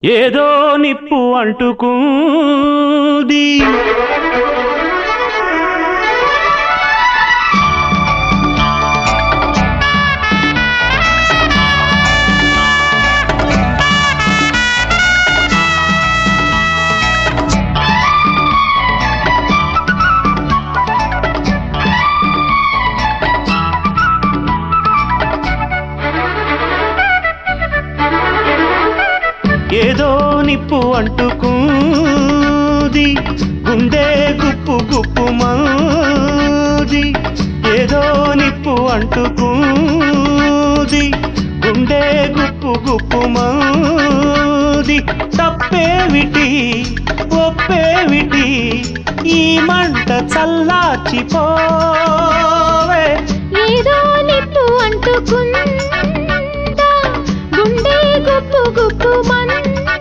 ఏదో నిప్పు అంటుకుంది ఏదో నిప్పు అంటుకుంది గుండె గుప్పు గుప్పు మాది ఏదో నిప్పు అంటుకుంది గుండె గుప్పు గుప్పు మాది తప్పేమిటి ఒప్పేమిటి ఈ మంట చల్లార్చిపోవే ఏదో నిప్పు అంటుకుందా గుండె గుప్పు గుప్పు మందా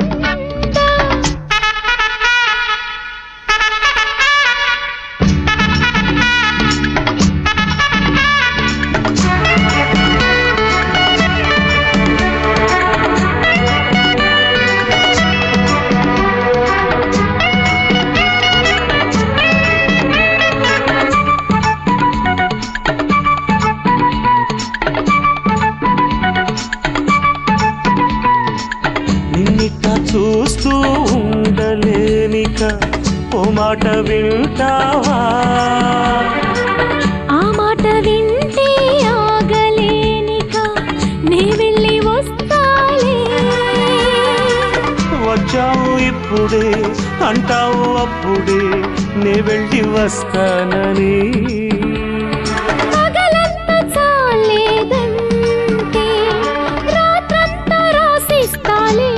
నిన్నిట చూస్తూ ఉండలేనిక ఓ మాట వింటావా ఆ మాట వింటే ఆగలేనిక నే వెళ్ళి వస్తాలే వచ్చావు ఇప్పుడే అంటావు అప్పుడే నే వెళ్ళి వస్తానని పగలంతా చాలేదంటే రాత్రంతా రాసిస్తాలే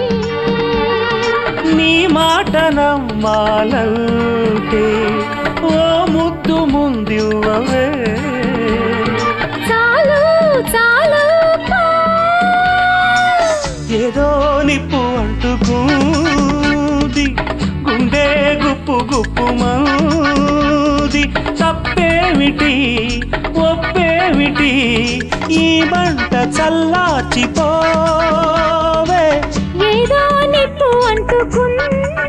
నీ మాట నమ్మాలంటే ఓ ముద్దు ముందివ్వవే చాలు చాలు పో. ఏదో నిప్పు అంటుకుంది గుండె గుప్పు గుప్పు మాది తప్పేమిటి ఒప్పేమిటి ఈ మంట చల్లార్చిపోవే ఏదో నిప్పు అంటుకుందా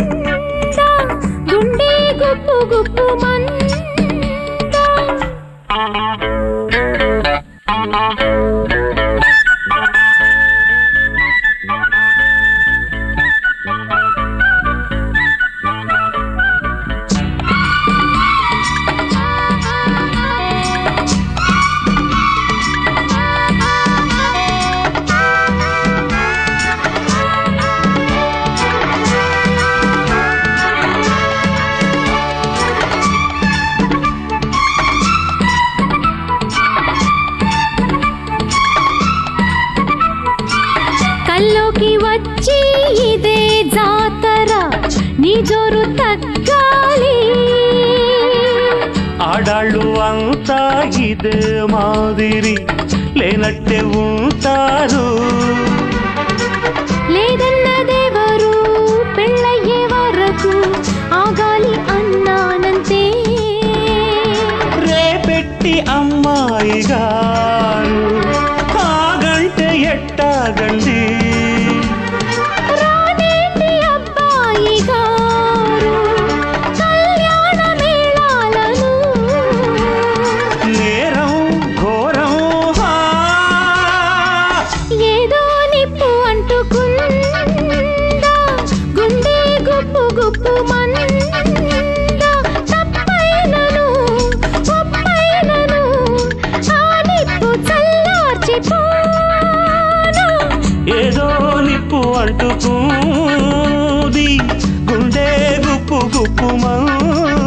గుండె గుప్పు గుప్పు మందా కల్లోకి వచ్చి ఇదే జాతర నీ జోరు తగ్గాలి ఆడాళ్ళు అంతా ఇదే మాదిరి లేనట్టే ఉంటారు లేదన్నదెవరు పెళ్ళయ్యే వరకు ఆగాలి అన్నానంతే రేపెట్టి అమ్మాయి గారు ఆగంటే ఎట్టాగండి రానేటి అబ్బాయి గారు కళ్యాణ మేళాలను నేరం ఘోరం హా. ఏదో నిప్పు అంటుకుందా గుండె గుప్పు గుప్పు మందా తప్పైనను ఒప్పైనను ఆ నిప్పు చల్లార్చిపోనా ఏదో నిప్పు అంటుకుంది గుండె గుప్పు గుప్పు మా